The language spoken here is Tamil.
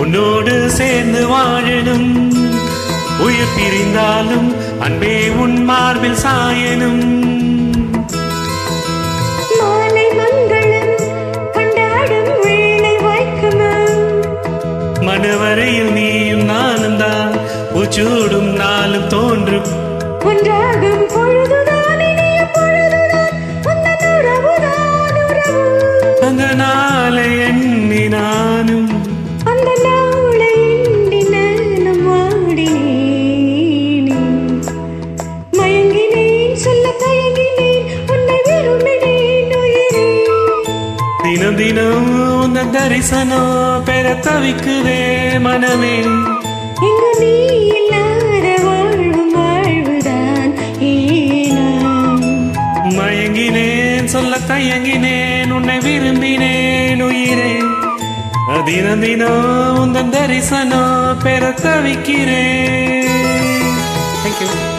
உன்னோடு சேர்ந்து வாழணும் உயிர் பிரிந்தாலும் அன்பே உன் மார்பில் சாயனும் மாலை மங்களம் கொண்டாடும் வேளை வைக்குமா மனவரையில் நீயும் நானும் தான் உச்சூடும் நாளும் தோன்றும் ஒன்றாகும் பொழுதுதான் இனிய பொழுதுதான் உந்தன் உறவுதான் உறவு அந்த நாளை எண்ணி நானும் அந்த நாளை எண்ணி நானும் வாடினேன் மயங்கினேன் சொல்ல தயங்கினேன் உன்னை விரும்பினேன் உயிரே தினம் தினம் உந்த தரிசனம் பெற தவிக்குதே மனமே இங்கு நீ இல்லாத வாழ்வும் வாழ்வுதான் ஏனா மயங்கினேன் சொல்ல தயங்கினேன் உன்னை விரும்பினேன் உயிரே தினம் தினம் உந்த தரிசனம் பெற தவிக்கிறேன் தேங்க்யூ